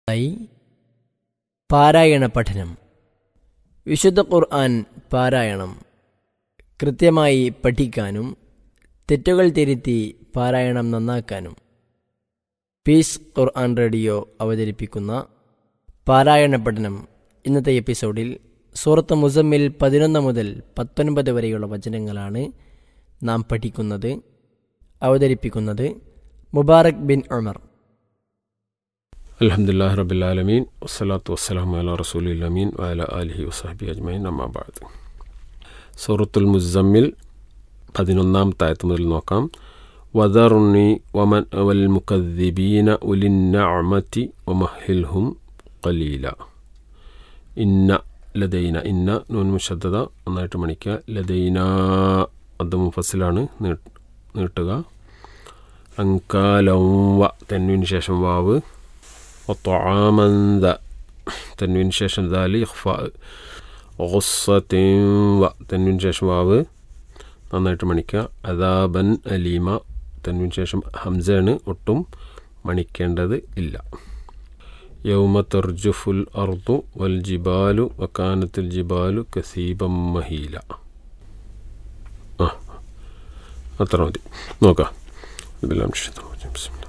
ായി പാരായണ പഠനം വിശുദ്ധ ഖുർആൻ പാരായണം കൃത്യമായി പഠിക്കാനും തെറ്റുകൾ തിരുത്തി പാരായണം നന്നാക്കാനും പീസ് ഖുർആൻ റേഡിയോ അവതരിപ്പിക്കുന്ന പാരായണ പഠനം ഇന്നത്തെ എപ്പിസോഡിൽ സൂറത്ത് മുസമ്മിൽ പതിനൊന്ന് മുതൽ പത്തൊൻപത് വരെയുള്ള വചനങ്ങളാണ് നാം പഠിക്കുന്നത് അവതരിപ്പിക്കുന്നത് മുബാറക് ബിൻ ഉമർ അലഹമുല്ലാ റബിലാലമീൻ വസ്സലാത്തു വസ്സലാം അല റസൂലിൽ അമീൻ വഅല അലിഹി വസാഹബി അജ്മൈൻ അമ്മാബാദ് സൂറത്തുൽ മുസമ്മിൽ പതിനൊന്നാം തായത്ത് മുതൽ നോക്കാം വദറുണി വമൻ വൽ മുക്കദ്ദിബീന ഉലിന്ന അമത്തി വമഹിൽഹും ഖലീല ഇന്ന ലദൈന ഇന്ന നൂൻ മുഷദ്ദത നന്നായിട്ട് മണിക്കുക ലദൈന അത് മുഫസിലാണ് നീട്ടുക അങ്കാലം വ തെന്നുവിന് ശേഷം വാവ് وطعاما ذا تنوين شاشن ذالي إخفاء غصة و تنوين شاشن واവ് നന്നായിട്ട് മണിക്കുക അദാബൻ അലീമ തന്വിൻ ശേഷം ഹംസയാണ് ഒട്ടും മണിക്കേണ്ടത് ഇല്ല യൗമ തെർജുഫുൽ അർദു വൽ ജിബാലു വക്കാനത്തുൽ ജിബാലു കസീബം മഹീല ആ അത്ര മതി നോക്കാം ഇതിലാം